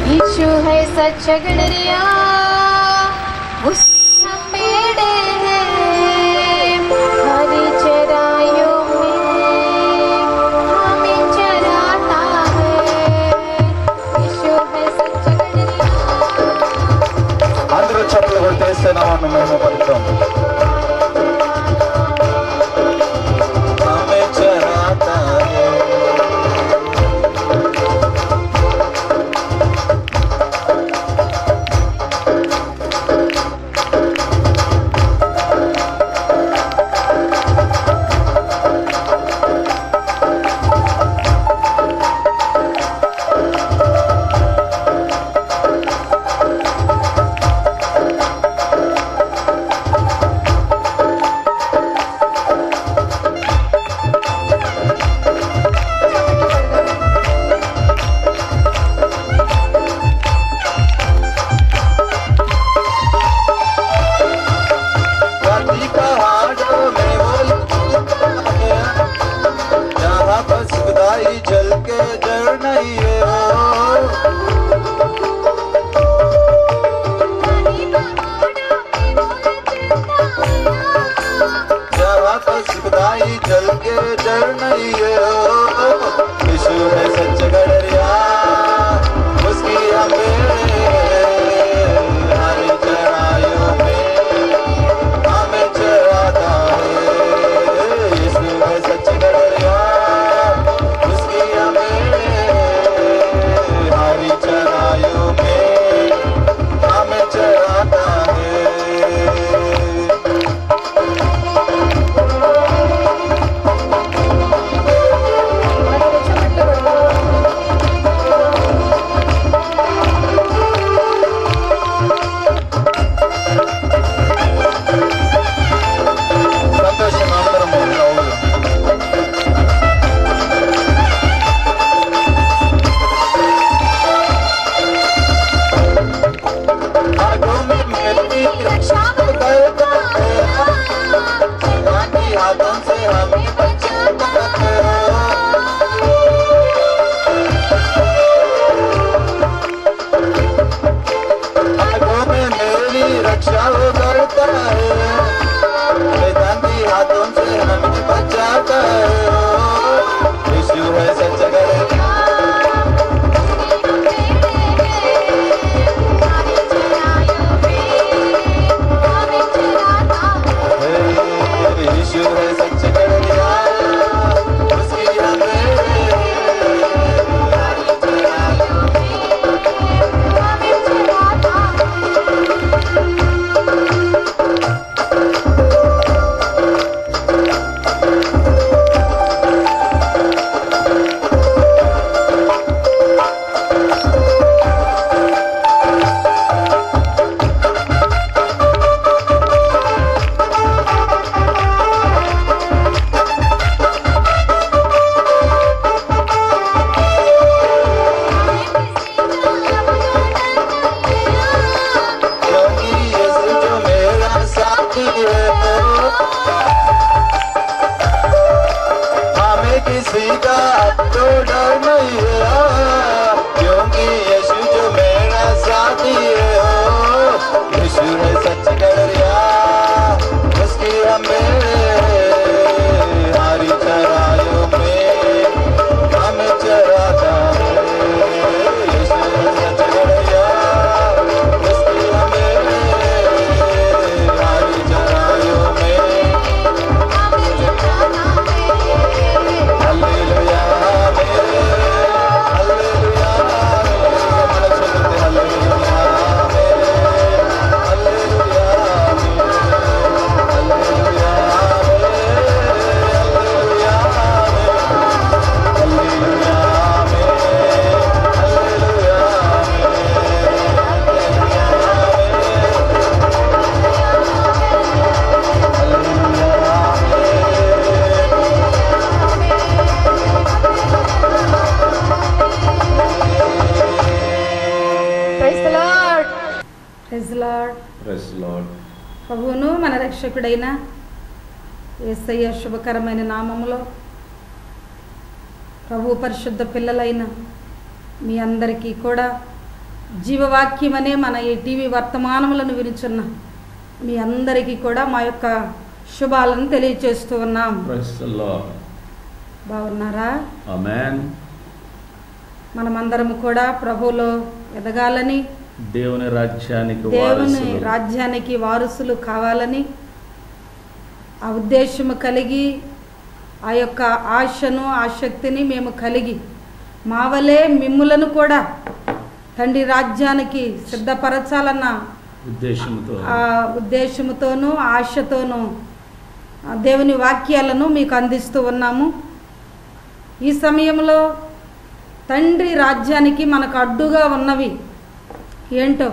यीशु है सच गडरिया उसकी हम बेड़े हैं हरी चराइयों में हमें चराता है यीशु है सच गडरिया అందరూ చప్పలు కొట్టేస్తే నామను మేము పలుకుతాం हमें चराता है वादी पहाड़ों में वो लगता है जहाँ बस खुदाई जल के जल नहीं है वो जहाँ बस खुदाई जल के जल नहीं है वो यीशु है सच गडरिया उसकी हमें हरी चराइयों में हमें चराता है यीशु है सच गडरिया उसकी हमें हरी चराइयों में हमें चराता है సంతోషం అందరం అవును आगों में मेरी रक्षा करता है तुम्हारी हाथों से हमें बचाता है आगों में मेरी रक्षा वो करता है मैदान की हाथों से हमें बचाता है यीशु है सच गडरिया यीशु है सच गडरिया उसकी हमें क्योंकि यीशु जो मेरा साथी है हमें किसी का तो डर नहीं है क्योंकि यीशु जो मेरा साथी है यीशु है सच गडरिया उसकी हमें हरी चराइयों में हमें चराता है यीशु है सच गडरिया उसकी हमें हरी चराइयों में హల్లెలూయా హల్లెలూయా హల్లెలూయా మనసు కొట్టి hallelujah hallelujah hallelujah hallelujah hallelujah Praise the Lord. Praise lord praise lord ప్రభువును మన రక్షకుడైన యేసయ్య శుభకరమైన నామములో ప్రభు పరిశుద్ధ పిల్లలైన మీ అందరికీ కూడా జీవవాక్యం అనే మన ఈ టీవీ వర్తమానములను వినుచున్న మీ అందరికీ కూడా మా యొక్క శుభాలను తెలియచేస్తూ ఉన్నాం Praise the Lord. బాగున్నారా Amen. మనమందరము కూడా ప్రభువులో ఎదగాలని దేవుని రాజ్యానికి దేవుని వారసులు. రాజ్యానికి వారసులు కావాలని ఆ ఉద్దేశము కలిగి ఆ యొక్క ఆశను ఆసక్తిని మేము కలిగి మా వలే మిమ్ములను కూడా తండ్రి రాజ్యానికి సిద్ధపరచాలన్న ఉద్దేశంతో ఆ ఉద్దేశముతోనూ ఆశతోనూ ఆ దేవుని వాక్యాలను మీకు అందిస్తూ ఉన్నాము ఈ సమయంలో తండ్రి రాజ్యానికి మనకు అడ్డుగా ఉన్నవి ఏంటో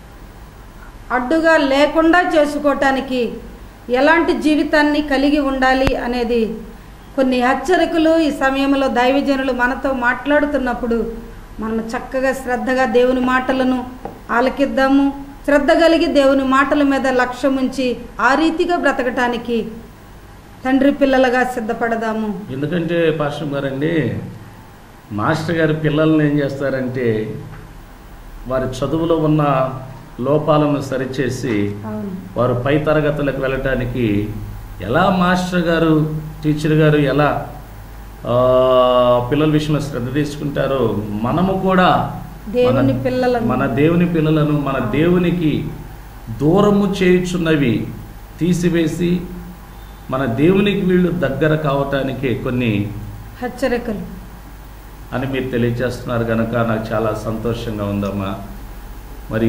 అడ్డుగా లేకుండా చేసుకోవటానికి ఎలాంటి జీవితాన్ని కలిగి ఉండాలి అనేది కొన్ని హెచ్చరికలు ఈ సమయంలో దైవజనులు మనతో మాట్లాడుతున్నప్పుడు మనం చక్కగా శ్రద్ధగా దేవుని మాటలను ఆలకిద్దాము శ్రద్ధ కలిగి దేవుని మాటల మీద లక్ష్యం ఉంచి ఆ రీతిగా బ్రతకటానికి తండ్రి పిల్లలుగా సిద్ధపడదాము ఎందుకంటే పాస్టర్ గారండి మాస్టర్ గారి పిల్లల్ని ఏం చేస్తారంటే వారి చదువులో ఉన్న లోపాలను సరిచేసి అవును వారు పై తరగతులకు వెళ్ళటానికి ఎలా మాస్టర్ గారు టీచర్ గారు ఎలా ఆ, పిల్లల విషయంలో శ్రద్ధ తీసుకుంటారో మనము కూడా దేవుని మన- పిల్లలను మన దేవుని పిల్లలను మన దేవునికి దూరము చేయుచున్నవి తీసివేసి మన దేవునికి వీళ్ళు దగ్గర కావటానికి కొన్ని హెచ్చరికలు అని మీరు తెలియజేస్తున్నారు కనుక నాకు చాలా సంతోషంగా ఉందమ్మా మరి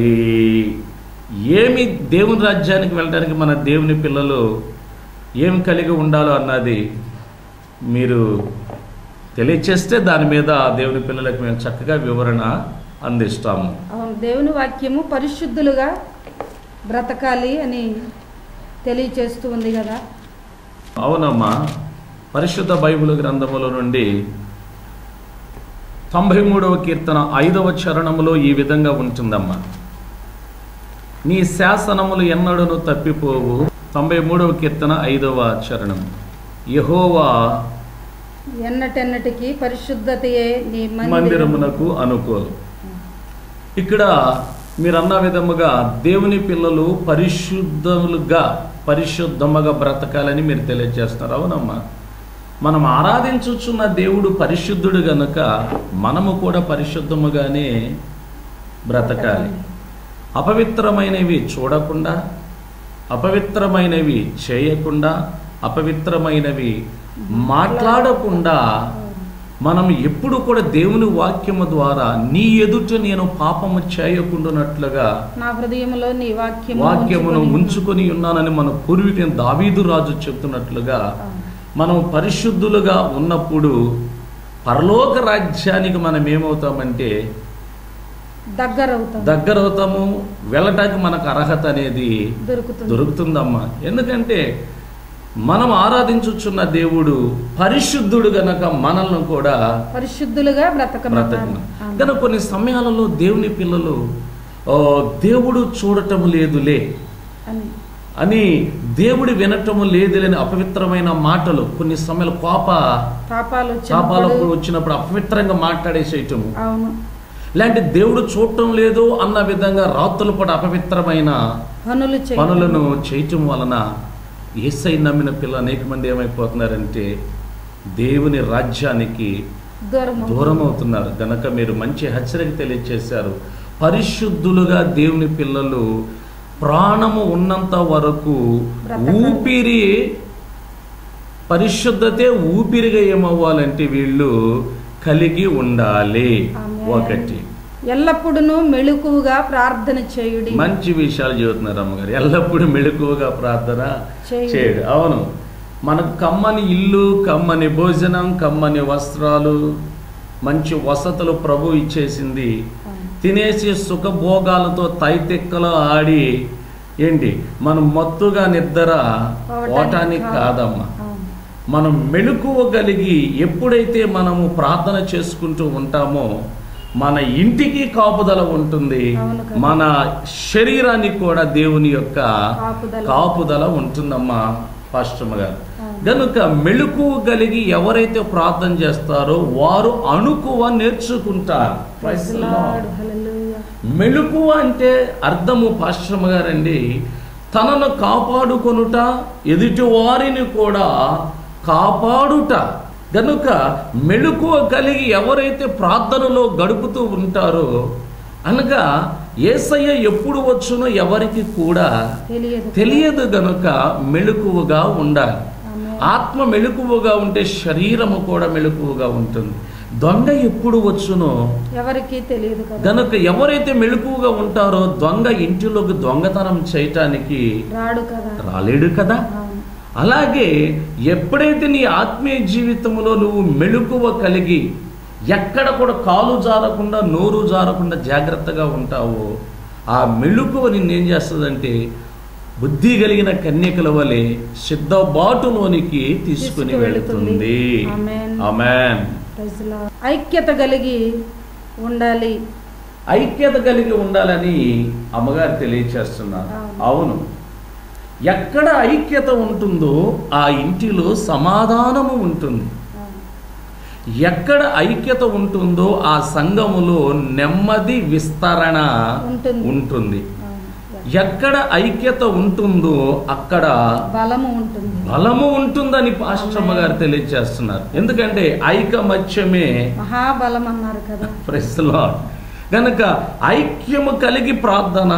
ఏమి దేవుని రాజ్యానికి వెళ్ళడానికి మన దేవుని పిల్లలు ఏం కలిగి ఉండాలో అన్నది మీరు తెలియచేస్తే దాని మీద దేవుని పిల్లలకు మేము చక్కగా వివరణ అందిస్తాము అవును దేవుని వాక్యము పరిశుద్ధులుగా బ్రతకాలి అని తెలియచేస్తూ ఉంది కదా అవునమ్మా పరిశుద్ధ బైబిల్ గ్రంథముల నుండి తొంభై మూడవ కీర్తన ఐదవ చరణములో ఈ విధంగా ఉంటుందమ్మా నీ శాసనములు ఎన్నడను తప్పిపోవు తొంభై మూడవ కీర్తన ఐదవ చరణం యహోవా ఎన్నటెన్నటికి పరిశుద్ధతయే నీ మందిరము మందిరమునకు అనుకోలు ఇక్కడ మీరు అన్న విధముగా దేవుని పిల్లలు పరిశుద్ధములుగా పరిశుద్ధముగా బ్రతకాలని మీరు తెలియజేస్తున్నారు అవునమ్మా మనం ఆరాధించుచున్న దేవుడు పరిశుద్ధుడు గనుక మనము కూడా పరిశుద్ధముగానే బ్రతకాలి అపవిత్రమైనవి చూడకుండా అపవిత్రమైనవి చేయకుండా అపవిత్రమైనవి మాట్లాడకుండా మనం ఎప్పుడు కూడా దేవుని వాక్యము ద్వారా నీ ఎదుట నేను పాపము చేయకుండానట్లుగా నా హృదయంలో నీ వాక్యము వాక్యమును ఉంచుకొని ఉంచుకొని ఉన్నానని మన పూర్వీకుని దావీదు రాజు చెప్తున్నట్లుగా అవును. మనం పరిశుద్ధులుగా ఉన్నప్పుడు పరలోక రాజ్యానికి మనం ఏమవుతామంటే దగ్గరవుతాం దగ్గర అవుతాము వెళ్ళటానికి మనకు అర్హత అనేది దొరుకుతుంది దొరుకుతుందమ్మా ఎందుకంటే మనం ఆరాధించుచున్న దేవుడు పరిశుద్ధుడు గనక మనల్ని కూడా పరిశుద్ధులుగా బ్రతకమన్నారు బ్రతకను అవును. కనుక కొన్ని సమయాలలో దేవుని పిల్లలు "ఓ, దేవుడు చూడటం లేదులే అని అని దేవుడు వినటము లేదులేని అపవిత్రమైన మాటలు కొన్ని సమయాలు కోప పాపాలు శాపాలకు వచ్చినప్పుడు వచ్చినప్పుడు అపవిత్రంగా మాట్లాడేసేయటము అవును ఇలాంటి దేవుడు చూడటం లేదు అన్న విధంగా రాత్రులు కూడా అపవిత్రమైన పనులు చేయడం. పనులను చేయటం వలన ఏసై నమ్మిన పిల్లలు అనేక మంది ఏమైపోతున్నారంటే దేవుని రాజ్యానికి దూరం దూరం అవుతున్నారు గనక మీరు మంచి హెచ్చరిక తెలియచేశారు పరిశుద్ధులుగా దేవుని పిల్లలు ప్రాణము ఉన్నంత వరకు బ్రతకాలి. ఊపిరి పరిశుద్ధతే ఊపిరిగా ఏమవ్వాలంటే వీళ్ళు కలిగి ఉండాలి ఆమేన్. ఒకటి ఎల్లప్పుడూ మెళుకువగా ప్రార్థన చేయుడి మంచి విషయాలు చెబుతున్నారు అమ్మగారు ఎల్లప్పుడూ మెళుకువగా ప్రార్థన చేయుడి. చేయడు అవును మనకు కమ్మని ఇల్లు కమ్మని భోజనం కమ్మని వస్త్రాలు మంచి వసతులు ప్రభు ఇచ్చేసింది అవును. తినేసి సుఖభోగాలతో తైతెక్కలో ఆడి ఏంటి మనం మత్తుగా నిద్ర పోవటానికి పోవటానికి కాదు. కాదమ్మా అవును. మనం మెళుకువగలిగి ఎప్పుడైతే మనము ప్రార్థన చేసుకుంటూ ఉంటామో మన ఇంటికి కాపుదల ఉంటుంది అవును కదా. మన శరీరానికి కూడా దేవుని యొక్క కాపుదల. కాపుదల ఉంటుందమ్మా పాస్టమ్మ గారు అవును. గనుక మెళుకువ కలిగి ఎవరైతే ప్రార్థన చేస్తారో వారు అణుకువ నేర్చుకుంటారు Praise the Lord. హల్లెలూయా. మెళుకువ అంటే అర్థము పాశ్రమ గారండి తనను కాపాడుకొనుట ఎదుటి వారిని కూడా కాపాడుట గనుక మెళుకువ కలిగి ఎవరైతే ప్రార్థనలో గడుపుతూ ఉంటారో అనగా ఏసయ్య ఎప్పుడు వచ్చునో ఎవరికి కూడా తెలియదు తెలియదు గనుక మెళుకువగా ఉండాలి ఆమేన్. ఆత్మ మెళుకువగా ఉంటే శరీరము కూడా మెళుకువగా ఉంటుంది దొంగ ఎప్పుడు వచ్చునో ఎవరికి తెలియదు కదా గనుక ఎవరైతే మెళుకువగా ఉంటారో దొంగ ఇంటిలోకి దొంగతనం చేయటానికి రాడు కదా రాలేడు కదా అవును. అలాగే ఎప్పుడైతే నీ ఆత్మీయ జీవితంలో నువ్వు మెళుకువ కలిగి ఎక్కడ కూడా కాలు జారకుండా నోరు జారకుండా జాగ్రత్తగా ఉంటావో ఆ మెళుకువ నిన్నేం చేస్తుందంటే బుద్ధి కలిగిన కన్యకల వలె సిద్ధబాటులోనికి తీసుకుని తీసుకువెళుతుంది. వెళుతుంది amen. Amen Praise the Lord. ఐక్యత కలిగి ఉండాలి ఐక్యత కలిగి ఉండాలని అమ్మగారు తెలియచేస్తున్నారు అవును. అవును ఎక్కడ ఐక్యత ఉంటుందో ఆ ఇంటిలో సమాధానము ఉంటుంది అవును. ఎక్కడ ఐక్యత ఉంటుందో ఆ సంఘములో నెమ్మది విస్తరణ ఉంటుంది. ఉంటుంది అవును. ఎక్కడ ఐక్యత ఉంటుందో అక్కడ బలము ఉంటుంది బలము ఉంటుందని పాశ్రమ గారు తెలియజేస్తున్నారు ఎందుకంటే ఐకమత్యమే మహాబలం అన్నారు కదా ప్రశ్నలో గనక ఐక్యము కలిగి ప్రార్థన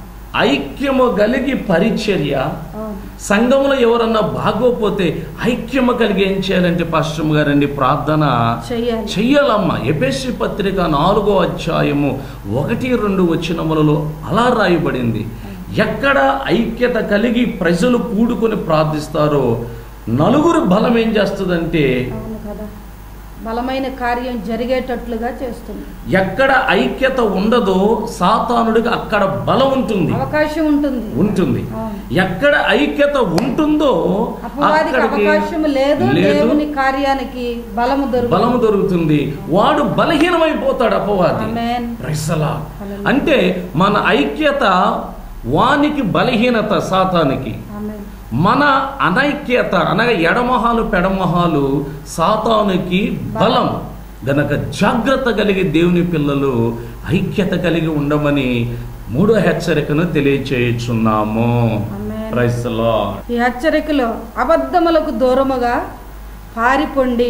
ఐక్యము కలిగి పరిచర్య అవును. సంఘంలో ఎవరన్నా బాగోపోతే ఐక్యము కలిగి ఏం చేయాలంటే పాశ్రమ గారండి ప్రార్థన చెయ్యాలి చెయ్యాలమ్మా ఎపేసి పత్రిక నాలుగో అధ్యాయము ఒకటి రెండు వచనములలో అలా రాయబడింది ఎక్కడ ఐక్యత కలిగి ప్రజలు కూడుకొని ప్రార్థిస్తారో నలుగురు బలం ఏం చేస్తుందంటే అవును కదా బలమైన కార్యం జరిగేటట్లుగా చేస్తుంది ఎక్కడ ఐక్యత ఉండదో సాతానుడికి అక్కడ బలం ఉంటుంది అవకాశం ఉంటుంది ఉంటుంది అవును. ఎక్కడ ఐక్యత ఉంటుందో అపవాదికి అక్కడికి అవకాశం లేదు లేదు దేవుని కార్యానికి బలము దొరుకుతుంది బలము దొరుకుతుంది వాడు బలహీనమైపోతాడు అపవాది ఆమేన్. Praise the Lord. హల్లెలూయా. అంటే మన ఐక్యత వానికి బలహీనత సాతానికి ఆమేన్. మన అనైక్యత అనగా ఎడమొహాలు పెడమొహాలు సాతానుకి బలం గనక జాగ్రత్త కలిగి దేవుని పిల్లలు ఐక్యత కలిగి ఉండమని మూడో హెచ్చరికను తెలియచేయుచున్నాము ఆమేన్. Praise the Lord. ఈ హెచ్చరికలో అబద్ధములకు దూరముగా పారిపోండి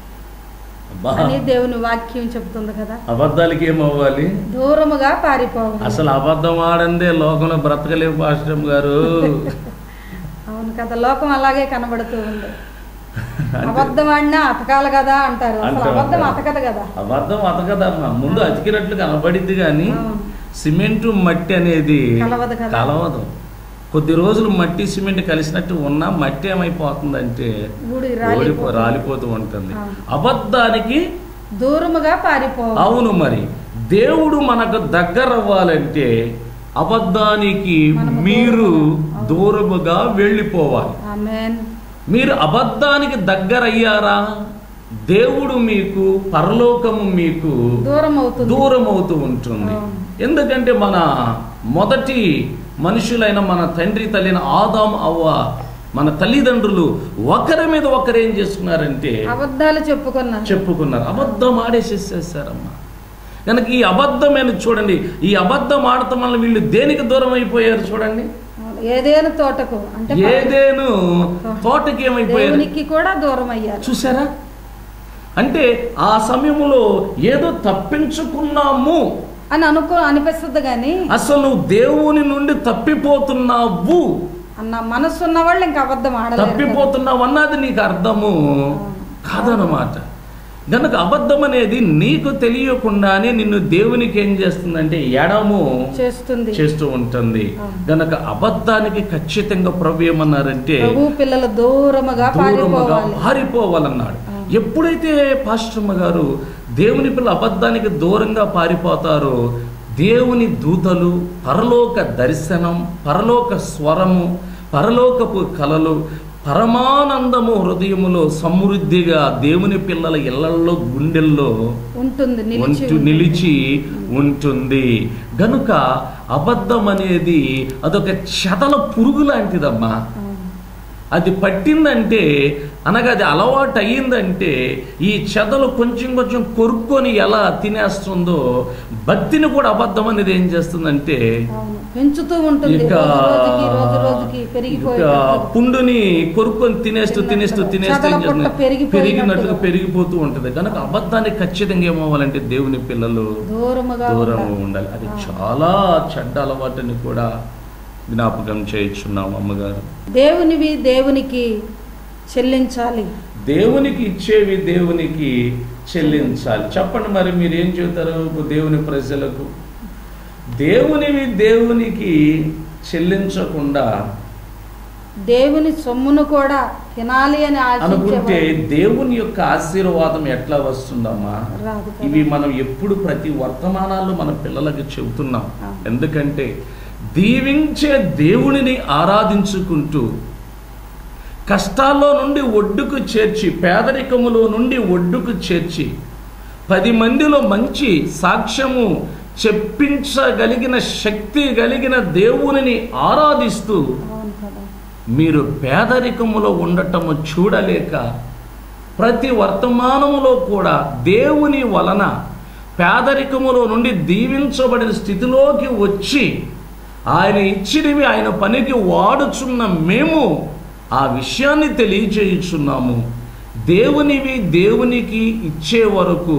అబ్బా, అని దేవుని వాక్యం చెప్తుంది కదా అబద్ధాలకి ఏమవ్వాలి దూరముగా పారిపోవాలి అసలు అబద్ధం ఆడందే లోకంలో బ్రతకలేవు పాస్టర్ గారు అవును కదా లోకం అలాగే కనబడుతూ ఉంది అంటే అబద్ధం ఆడినా అతకాలి కదా అంటారు అసలు అంటారు, అబద్ధం అంటారు. అతకదు కదా అబద్ధం అతకదమ్మా ముందు అతికినట్లు కనబడిద్ది కానీ అవును. సిమెంటు మట్టి అనేది కలవదు కదా. కలవదు కొద్ది రోజులు మట్టి సిమెంట్ కలిసినట్టు ఉన్నా మట్టి ఏమైపోతుందంటే ఊడి ఓడిపో రాలిపోతుంది. రాలిపోతూ ఉంటుంది అవును. అబద్ధానికి దూరముగా పారిపోవాలి అవును మరి దేవుడు మనకు దగ్గర అవ్వాలంటే అబద్ధానికి మనము మీరు దూరముగా, అవును. దూరముగా వెళ్ళిపోవాలి ఆమేన్ మీరు అబద్ధానికి దగ్గరయ్యారా దేవుడు మీకు పరలోకము మీకు దూరం అవుతుంది దూరం అవుతూ ఉంటుంది అవును. ఎందుకంటే మన మొదటి మనుషులైన మన తండ్రి తల్లిన ఆదాం అవ్వ మన తల్లిదండ్రులు ఒకరి మీద ఒకరు ఏం చేసుకున్నారంటే అబద్ధాలు చెప్పుకున్నారు చెప్పుకున్నారు అబద్ధం ఆడేసేసేసారమ్మా కనుక ఈ అబద్ధమైన చూడండి ఈ అబద్ధం ఆడటం వల్ల వీళ్ళు దేనికి దూరం అయిపోయారు చూడండి అవును. ఏదేను తోటకు అంటే ఏదేను తోటకి ఏమైపోయారు దేవునికి కూడా దూరం అయ్యారు చూసారా అంటే ఆ సమయంలో ఏదో తప్పించుకున్నాము అని అనుకో అనిపిస్తుంది కానీ అసలు నువ్వు దేవుని నుండి తప్పిపోతున్నావు అన్న మనసు ఉన్న వాళ్ళు ఇంకా అబద్ధం ఆడలేరు కదా. తప్పిపోతున్నావు అన్నది నీకు అర్థము కాదనమాట గనక అబద్ధం అనేది నీకు తెలియకుండానే నిన్ను దేవునికి ఏం చేస్తుందంటే ఎడము చేస్తుంది చేస్తూ ఉంటుంది అవును. గనక అబద్ధానికి ఖచ్చితంగా ప్రభు ఏమన్నారంటే ప్రభు పిల్లల దూరముగా దూరముగా పారిపోవాలి పారిపోవాలన్నాడు అవును. ఎప్పుడైతే పాస్టమ్మ గారు దేవుని పిల్ల అబద్ధానికి దూరంగా పారిపోతారో దేవుని దూతలు పరలోక దర్శనం పరలోక స్వరము పరలోకపు కలలు పరమానందము హృదయములో సమృద్ధిగా దేవుని పిల్లల ఇళ్లలో గుండెల్లో ఉంటుంది నిలిచి ఉంటూ ఉంటుంది. నిలిచి ఉంటుంది గనుక అబద్ధం అనేది అదొక చెదల పురుగు లాంటిదమ్మా అవును. అది పట్టిందంటే అనగా అది అలవాటు అయ్యిందంటే ఈ చెదలు కొంచెం కొంచెం కొరుక్కొని ఎలా తినేస్తుందో భక్తిని కూడా అబద్ధం అనేది ఏం చేస్తుందంటే అవును పెంచుతూ ఉంటుంది ఇక రోజు రోజుకి రోజు రోజుకి ఇక పెరిగిపోయేటప్పుడు పుండుని కొరుక్కొని తినేస్తూ తినేస్తూ తినేస్తూ ఏం చదల పుట్ట చేస్తుంది పెరిగిపోయినట్టుగా. పెరిగినట్టుగా పెరిగిపోతూ ఉంటుంది కనుక అబద్ధాన్ని ఖచ్చితంగా ఏమవ్వాలంటే దేవుని పిల్లలు దూరముగా దూరం ఉండాలి. ఉండాలి అది చాలా చెడ్డ అలవాటుని కూడా జ్ఞాపకం చేయించున్నాం అమ్మగారు దేవునివి దేవునికి చెల్లించాలి దేవునికి ఇచ్చేవి దేవునికి చెల్లించాలి చెప్పండి మరి మీరు ఏం చెబుతారు దేవుని ప్రజలకు దేవునివి దేవునికి చెల్లించకుండా దేవుని సొమ్మును కూడా తినాలి అని అనుకుంటే ఆశించేవారు దేవుని యొక్క ఆశీర్వాదం ఎట్లా వస్తుందమ్మా రాదు కదా. ఇవి మనం ఎప్పుడు ప్రతి వర్తమానాల్లో మన పిల్లలకు చెబుతున్నాం ఆ. ఎందుకంటే దీవించే దేవునిని ఆరాధించుకుంటూ కష్టాల్లో నుండి ఒడ్డుకు చేర్చి పేదరికములో నుండి ఒడ్డుకు చేర్చి పది మందిలో మంచి సాక్ష్యము చెప్పించగలిగిన శక్తి కలిగిన దేవునిని ఆరాధిస్తూ అవును కదా మీరు పేదరికములో ఉండటము చూడలేక ప్రతి వర్తమానములో కూడా దేవుని వలన పేదరికములో నుండి దీవించబడిన స్థితిలోకి వచ్చి ఆయన ఇచ్చినవి ఆయన పనికి వాడుచున్న మేము ఆ విషయాన్ని తెలియచేయుచున్నాము దేవునివి దేవునికి ఇచ్చే వరకు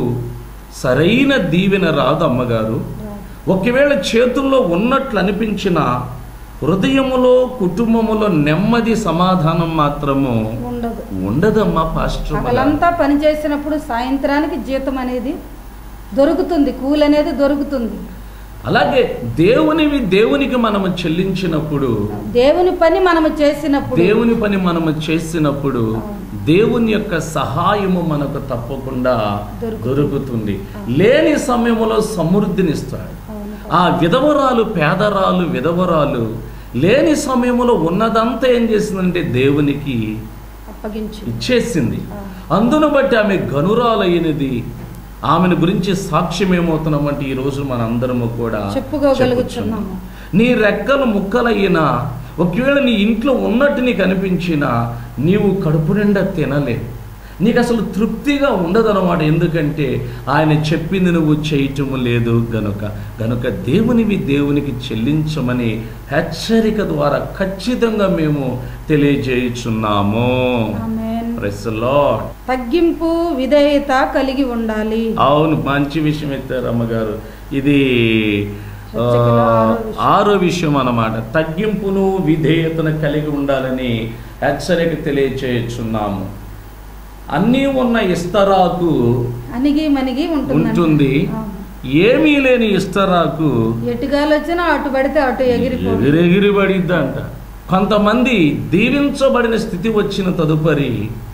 సరైన దీవెన రాదు అమ్మగారు ఒకవేళ చేతుల్లో ఉన్నట్లు అనిపించిన హృదయములో కుటుంబములో నెమ్మది సమాధానం మాత్రము ఉండదు ఉండదమ్మా పాస్టర్ అమ్మగారు. పగలంతా పని చేసినప్పుడు సాయంత్రానికి జీతం అనేది దొరుకుతుంది కూలి అనేది దొరుకుతుంది అలాగే దేవునివి దేవునికి మనము చెల్లించినప్పుడు దేవుని పని మనము చేసినప్పుడు దేవుని పని మనము చేసినప్పుడు దేవుని యొక్క సహాయము మనకు తప్పకుండా దొరుకుతుంది. దొరుకుతుంది లేని సమయంలో సమృద్ధినిస్తాడు అవును. ఆ విధవరాలు పేదరాలు విధవరాలు లేని సమయంలో ఉన్నదంతా ఏం చేసిందంటే దేవునికి అప్పగించి ఇచ్చేసింది ఆ. అందును బట్టి ఆమె గనురాలైనది ఆమెను గురించి సాక్ష్యం ఏమవుతున్నామంటే ఈ రోజు మన అందరము కూడా చెప్పుకోగలుగుతున్నాము. చెప్పుచున్నాం. నీ రెక్కలు ముక్కలయ్యినా ఒకవేళ నీ ఇంట్లో ఉన్నట్టు నీకు అనిపించినా నీవు కడుపు నిండా తినలేవు నీకు అసలు తృప్తిగా ఉండదన్నమాట ఎందుకంటే ఆయన చెప్పింది నువ్వు చేయటము లేదు గనుక గనుక దేవునివి దేవునికి చెల్లించమని హెచ్చరిక ద్వారా ఖచ్చితంగా మేము తెలియజేయుచున్నాము ఆమేన్. Praise the Lord. తగ్గింపు విధేయత కలిగి ఉండాలి అవును మంచి విషయం ఎత్తారు అమ్మగారు ఇది ఆ, చర్చకుల ఆరో విషయం. ఆరో విషయం అన్నమాట తగ్గింపును విధేయతను కలిగి ఉండాలని హెచ్చరిక తెలియచేయుచున్నాము అన్నీ ఉన్న ఇస్తరాకు అనిగి మనిగి ఉంటుంది ఉంటుంది ఏమీ లేని ఇస్తరాకు ఎటుగాలు వచ్చినా అటు పడితే అటు ఎగిరిపో ఎగిరెగిరి పడిద్దంట కొంతమంది దీవించబడిన స్థితి వచ్చిన తదుపరి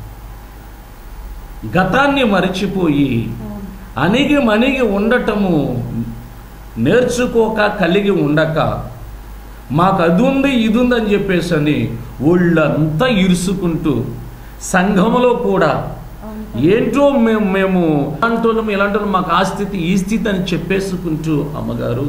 గతాన్ని మరిచిపోయి అణిగి మణిగి ఉండటము నేర్చుకోక కలిగి ఉండక మాకు అది ఉంది ఇది ఉంది అని చెప్పేసి అని ఒళ్ళంతా ఇరుసుకుంటూ సంఘములో కూడా ఏంటో మేము మేము అంటున్నాం ఇలాంటి మాకు ఆ స్థితి ఈ స్థితి అని చెప్పేసుకుంటూ అమ్మగారు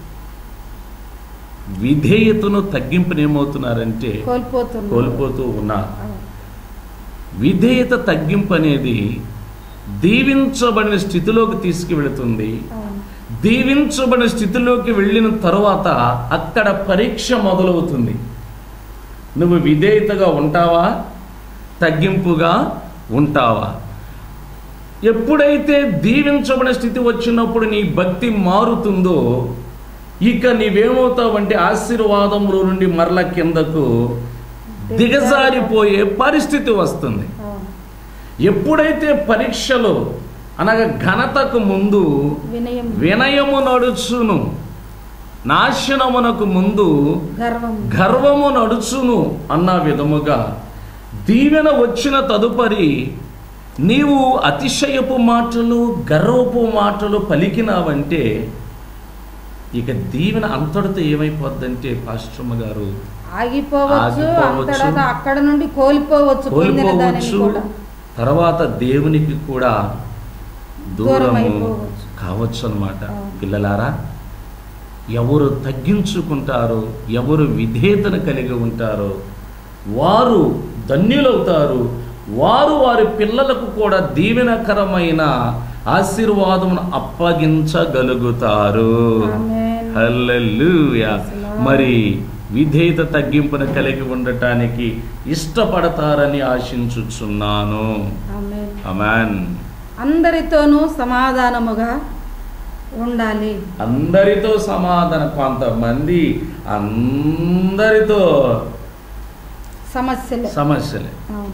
విధేయతను తగ్గింపుని ఏమవుతున్నారంటే కోల్పోతున్నారు కోల్పోతూ ఉన్నారు విధేయత తగ్గింపు అనేది దీవించబడిన స్థితిలోకి తీసుకువెళుతుంది అవును. దీవించబడిన స్థితిలోకి వెళ్ళిన తరువాత అక్కడ పరీక్ష మొదలవుతుంది నువ్వు విధేయతగా ఉంటావా తగ్గింపుగా ఉంటావా ఎప్పుడైతే దీవించబడిన స్థితి వచ్చినప్పుడు నీ భక్తి మారుతుందో ఇక నీవేమవుతావంటే ఆశీర్వాదంలో నుండి మరల కిందకు దిగజారిపోయే పరిస్థితి వస్తుంది అవును. ఎప్పుడైతే పరీక్షలో అనగా ఘనతకు ముందు వినయం వినయము నడుచును నాశనమునకు ముందు గర్వం గర్వము నడుచును అన్న విధముగా దీవెన వచ్చిన తదుపరి నీవు అతిశయపు మాటలు గర్వపు మాటలు పలికినావంటే ఇక దీవెన అంతటితో ఏమైపోద్దంటే పాశ్రమ గారు ఆగిపోవచ్చు ఆగిపోవచ్చు. అంతటా అక్కడ నుండి కోల్పోవచ్చు పొందిన దానిని కోల్పోవచ్చు కూడా తర్వాత దేవునికి కూడా దూరం దూరము అయిపోవచ్చు. కావచ్చు అన్నమాట అవును. పిల్లలారా ఎవరు తగ్గించుకుంటారో ఎవరు విధేయతను కలిగి ఉంటారో వారు ధన్యులవుతారు వారు వారి పిల్లలకు కూడా దీవెనకరమైన ఆశీర్వాదమును అప్పగించగలుగుతారు ఆమేన్. హల్లెలూయా మరి విధేయత తగ్గింపును కలిగి ఉండటానికి ఇష్టపడతారని ఆశించుచున్నాను ఆమేన్. అమాన్ అందరితోనూ సమాధానముగా ఉండాలి అందరితో సమాధానం కొంతమంది అందరితో సమస్యలే సమస్యలే అవును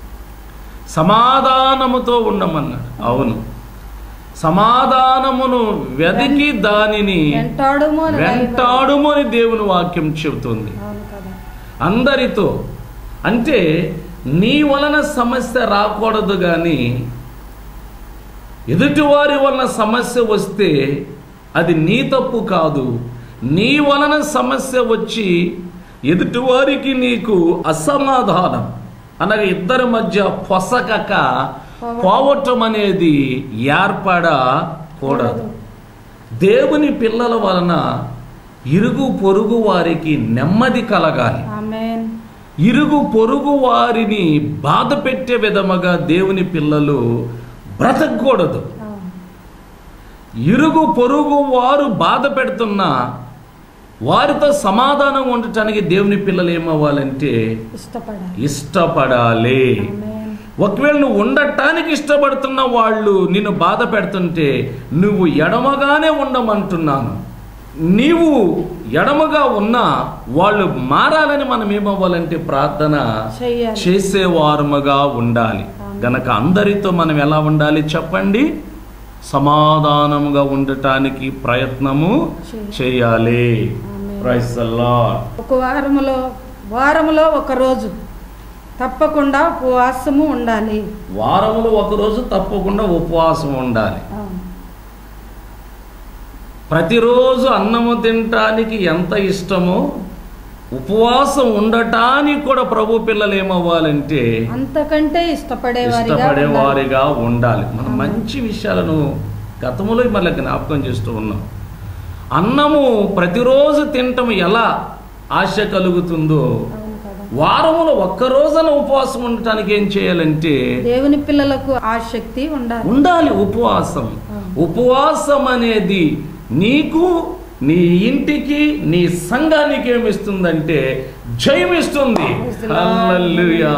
సమాధానముతో ఉండమన్నాడు అవును సమాధానమును వెదికి దానిని వెంటాడుము అని వెంటాడుము అని దేవుని వాక్యం చెబుతుంది అవును కదా అందరితో అంటే నీ వలన సమస్య రాకూడదు కానీ ఎదుటివారి వలన సమస్య వస్తే అది నీ తప్పు కాదు నీ వలన సమస్య వచ్చి ఎదుటివారికి నీకు అసమాధానం అనగా ఇద్దరి మధ్య పొసకక పోవటం అనేది ఏర్పడకూడదు దేవుని పిల్లల వలన ఇరుగు పొరుగు వారికి నెమ్మది కలగాలి ఆమేన్ ఇరుగు పొరుగు వారిని బాధ పెట్టే విధముగా దేవుని పిల్లలు బ్రతకూడదు అవును ఇరుగు పొరుగు వారు బాధ పెడుతున్నా వారితో సమాధానం ఉండటానికి దేవుని పిల్లలు ఏమవ్వాలంటే ఇష్టపడాలి ఇష్టపడాలి ఆమేన్ ఒకవేళ నువ్వు ఉండటానికి ఇష్టపడుతున్న వాళ్ళు నిన్ను బాధ పెడుతుంటే నువ్వు ఎడమగానే ఉండమంటున్నాను నీవు ఎడమగా ఉన్నా వాళ్ళు మారాలని మనం ఏమవ్వాలంటే ప్రార్థన చెయ్యాలి చేసేవారముగా ఉండాలి గనక అందరితో మనం ఎలా ఉండాలి చెప్పండి సమాధానముగా ఉండటానికి ప్రయత్నము చేయాలి. చేయాలి ఆమేన్. Price the lord. ఒక వారములో వారములో ఒక రోజు తప్పకుండా ఉపవాసము ఉండాలి వారములో ఒకరోజు తప్పకుండా ఉపవాసం ఉండాలి అవును ప్రతిరోజు అన్నము తినటానికి ఎంత ఇష్టమో ఉపవాసం ఉండటానికి కూడా ప్రభు పిల్లలు ఏమవ్వాలంటే అంతకంటే ఇష్టపడేవారిగా ఇష్టపడే ఉండాలి. వారిగా ఉండాలి మనం మంచి విషయాలను గతంలో మళ్ళీ జ్ఞాపకం చేస్తూ ఉన్నాం అన్నము ప్రతిరోజు తినటం ఎలా ఆశ కలుగుతుందో అవును కదా. వారములో ఒక్క రోజున ఉపవాసం ఉండటానికి ఏం చేయాలంటే దేవుని పిల్లలకు ఆ శక్తి ఉండాలి ఉండాలి ఉపవాసం ఉపవాసం అనేది నీకు నీ ఇంటికి నీ సంఘానికి ఏమిస్తుందంటే జయమిస్తుంది హల్లెలూయా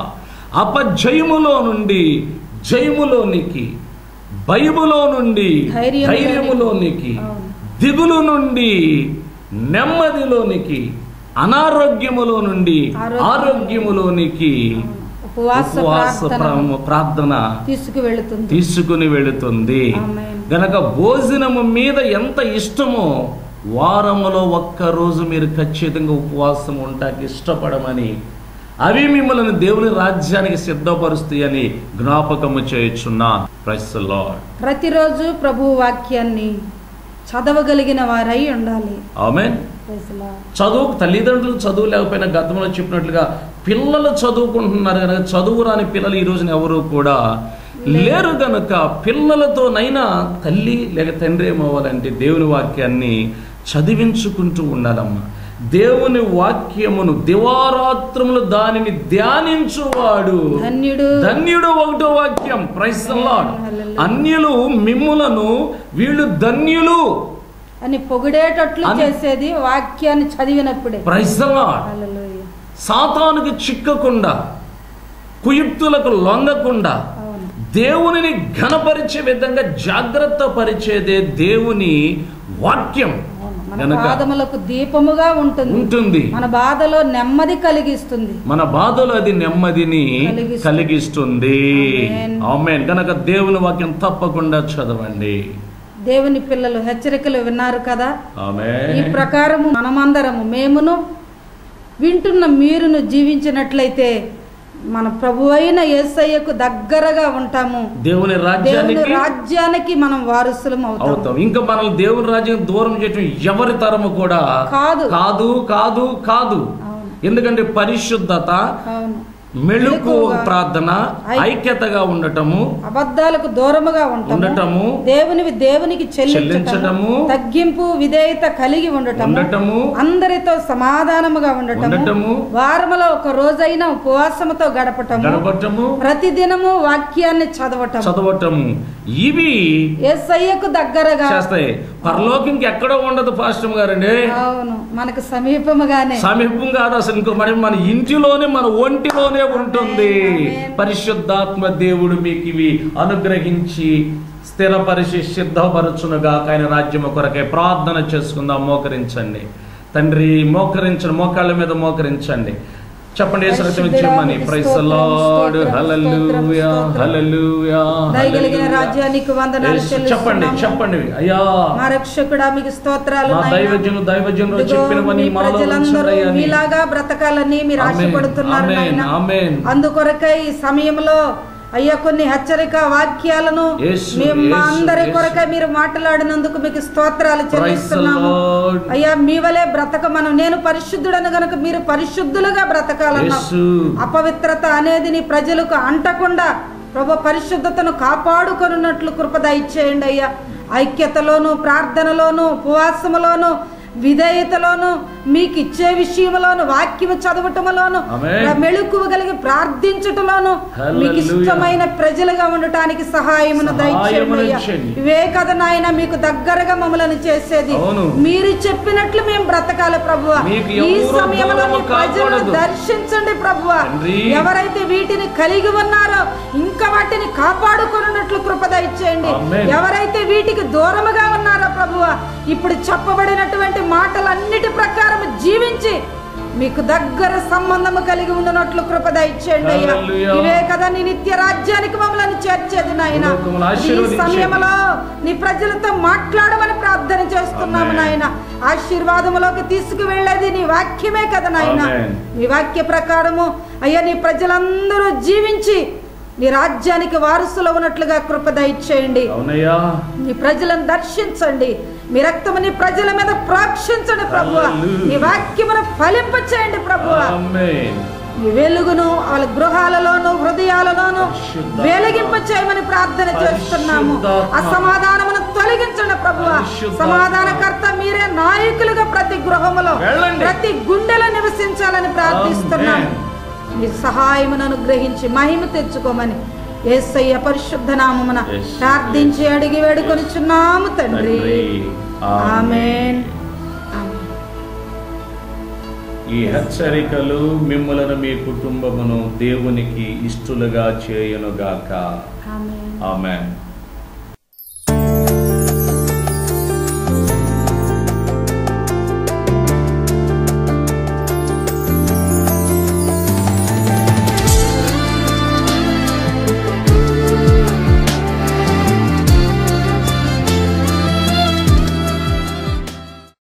అపజయములో నుండి జయములోనికి భయములో నుండి ధైర్యములోనికి. ధైర్యములోనికి అవును. దిగులు నుండి నెమ్మదిలోనికి అనారోగ్యములో నుండి ఆరోగ్యం. ఆరోగ్యములోనికి ఉపవాస ఉపవాస ప్రార్థన ప్ర- ప్రార్థన తీసుకువెళుతుంది తీసుకుని వెళుతుంది ఆమేన్. గనక భోజనము మీద ఎంత ఇష్టమో వారములో ఒక్క రోజు మీరు ఖచ్చితంగా ఉపవాసం ఉంటాకి ఇష్టపడమని అవి మిమ్మల్ని దేవుని రాజ్యానికి సిద్ధపరుస్తాయని జ్ఞాపకము చేయుచున్నాను ప్రైస్ లార్డ్ ప్రతిరోజు ప్రభు వాక్యాన్ని చదవగలిగిన వారై ఉండాలి ఆమెన్ Praise the Lord. చదువు తల్లిదండ్రులు చదువు లేకపోయినా గతంలో చెప్పినట్లుగా పిల్లలు చదువుకుంటున్నారు కనుక చదువు రాని పిల్లలు ఈ రోజున ఎవరు కూడా లేరు గనుక పిల్లలతోనైనా తల్లి లేక తండ్రి ఏమవ్వాలంటే దేవుని వాక్యాన్ని చదివించుకుంటూ ఉండాలమ్మా దేవుని వాక్యమును దివారాత్రములు దానిని ధ్యానించువాడు ధన్యుడు ధన్యుడు ఒకటో వాక్యం ప్రైస్ లార్డ్ Hallelujah. అన్యులు మిమ్ములను వీళ్ళు ధన్యులు అని పొగిడేటట్లు అన్- చేసేది వాక్యాన్ని చదివినప్పుడే ప్రైస్ లార్డ్ హల్లెలూయా. సాతానుకి చిక్కకుండా కుయుక్తులకు లొంగకుండా అవును దేవునిని ఘనపరిచే విధంగా జాగ్రత్త పరిచేదే దేవుని వాక్యం అవును. మన గనక పాదములకు దీపముగా ఉంటుంది ఉంటుంది మన బాధలో నెమ్మది కలిగిస్తుంది మన బాధలో అది నెమ్మదిని కలిగిస్తుంది. కలిగిస్తుంది ఆమేన్. ఆమేన్ కనుక దేవుని వాక్యం తప్పకుండా చదవండి దేవుని పిల్లలు హెచ్చరికలు విన్నారు కదా ఈ ఆమేన్ ప్రకారము మనమందరము మేమును వింటున్న మీరును జీవించినట్లయితే మన ప్రభు అయిన యేసయ్యకు దగ్గరగా ఉంటాము దేవుని దేవుని రాజ్యానికి రాజ్యానికి మనం వారసులం అవుతాం అవుతాం ఇంకా మనల్ని దేవుని రాజ్యం దూరం చేయటం ఎవరి తరము కూడా కాదు కాదు కాదు కాదు అవును ఎందుకంటే పరిశుద్ధత అవును మెళుకు మెలకువగా, ప్రార్థన ఐ- ఐక్యతగా ఉండటము అబద్ధాలకు దూరముగా ఉండటము ఉండటము, దేవునివి దేవునికి చెల్లించటము చెల్లించటము, తగ్గింపు విధేయత కలిగి ఉండటము ఉండటము, అందరితో సమాధానముగా ఉండటము ఉండటము, వారములో ఒక రోజైనా ఉపవాసముతో గడపటము గడపటము ప్రతిదినము వాక్యాన్ని చదవటం చదవటము ఇవి ఏసయ్యకు దగ్గరగా చేస్తాయి పరలోకంకి ఎక్కడో ఉండదు పాస్టమ్ గారండి అవును మనకు సమీపముగానే సమీపం కాదు అసలు ఇంకో మరి మన ఇంటిలోనే మన ఒంటిలోనే ఉంటుంది ఆమేన్. పరిశుద్ధాత్మ దేవుడు మీకు ఇవి అనుగ్రహించి స్థిరపరిచి సిద్ధపరచునుగా ఆయన రాజ్యము కొరకే ప్రార్థన చేసుకుందాం మోకరించండి తండ్రి మోకరించండి మోకాళ్ళ మీద మోకరించండి చెప్పండి యేసు రక్తం ఇచ్చేయమని ప్రైస్ స్తోత్రం, లార్డ్ స్తోత్రం, హల్లెలూయా స్తోత్రం. హల్లెలూయా దయగలిగిన హల్లెలూయా. రాజ్యానికి వందనాలు యేసు చెప్పండి చెల్లిస్తున్నాము. చెప్పండి అయ్యా మా రక్షకుడా మీకు స్తోత్రాలు మా నాయనా. దైవజను దైవజనులు ఇదిగో చెప్పినవని మీ మాలో ప్రజలందరూ ఉంచున్నాయని. మీలాగా బ్రతకాలని మీరు ఆమేన్, ఆశపడుతున్నారు ఆమేన్, నాయన ఆమేన్. అందుకొరకై ఈ సమయంలో అయ్యా కొన్ని హెచ్చరిక వాక్యాలను యేసు, మేము మా యేసు, అందరి యేసు. కొరకై మీరు మాట్లాడినందుకు మీకు స్తోత్రాలు చెల్లిస్తున్నాము Lord. అయ్యా మీ వలే బ్రతకమను నేను పరిశుద్ధుడను గనుక మీరు పరిశుద్ధులుగా బ్రతకాలన్నా యేసు. అపవిత్రత అనేది నీ ప్రజలకు అంటకుండా ప్రభు పరిశుద్ధతను కాపాడుకొనున్నట్లు కృప దయచేయండి అయ్యా ఐక్యతలోను ప్రార్థనలోను ఉపవాసములోను విధేయతలోను మీకు ఇచ్చే విషయంలోను వాక్యము చదవటములోను ఆమేన్. మెళుకువ కలిగి ప్రార్థించటంలోను మీకు హల్లెలూయా. ఇష్టమైన ప్రజలుగా ఉండటానికి సహాయమును దయచేయండి అయ్యా. సహాయమునిచ్చేయండి. ఇవే కదా నాయన మీకు దగ్గరగా మమ్మల్ని చేసేది అవును. మీరు చెప్పినట్లు మేము బ్రతకాలి ప్రభువ మీకు ఈ ఎవరు సమయంలో మీ దూరము ప్రజలను కాకూడదు. దర్శించండి ప్రభువ తండ్రి. ఎవరైతే వీటిని కలిగి ఉన్నారో ఇంకా వాటిని కాపాడుకున్నట్లు కృప దయచేయండి ఆమేన్. ఎవరైతే వీటికి దూరముగా ఉన్నారో ప్రభువ ఇప్పుడు చెప్పబడినటువంటి మాటలన్నిటి ప్రకారం జీవించి మీకు దగ్గర సంబంధము కలిగి ఉన్నట్లు కృప దయచేయండి అయ్యా హల్లెలూయా. ఇవే కదా నీ నిత్య రాజ్యానికి మమ్మల్ని చేర్చేది నాయన భూలోకమును ఈ ఆశీర్వదించేది. సమయంలో నీ ప్రజలతో మాట్లాడమని ప్రార్థన చేస్తున్నాము ఆమేన్. నాయన ఆశీర్వాదములోకి తీసుకువెళ్ళేది నీ వాక్యమే కదా నాయన ఆమేన్. నీ వాక్య ప్రకారము అయ్యా నీ ప్రజలందరూ జీవించి నీ రాజ్యానికి వారసులు ఉన్నట్లుగా కృప దయచేయండి అవునయ్యా నీ ప్రజలను దర్శించండి మీ రక్తము నీ ప్రజల మీద ప్రోక్షించండి ప్రభు హల్లెలూయా. నీ వాక్యమును ఫలింప చేయండి ప్రభు ఆమేన్ నీ వెలుగును వాళ్ళ గృహాలలోను హృదయాలలోను పరిశుద్ధ వెలిగింప చేయమని ప్రార్థన చేస్తున్నాము పరిశుద్ధాత్మ. అసమాధానమును తొలగించండి ప్రభు పరిశుద్ధాత్మ. సమాధానకర్త మీరే నాయకులుగా ప్రతి గృహములో వెళ్ళండి. ప్రతి గుండెలో నివసించాలని ప్రార్థిస్తున్నాము ఆమేన్. నీ సహాయమును అనుగ్రహించి మహిమ తెచ్చుకోమని యేసయ్య పరిశుద్ధ నామమున Yes. ప్రార్థించి అడిగి వేడుకొనిచున్నాము తండ్రి తండ్రి ఆమేన్ ఈ హెచ్చరికలు మిమ్మలను మీ కుటుంబమును దేవునికి ఇష్టలుగా చేయనుగాక ఆమేన్ ఆమెన్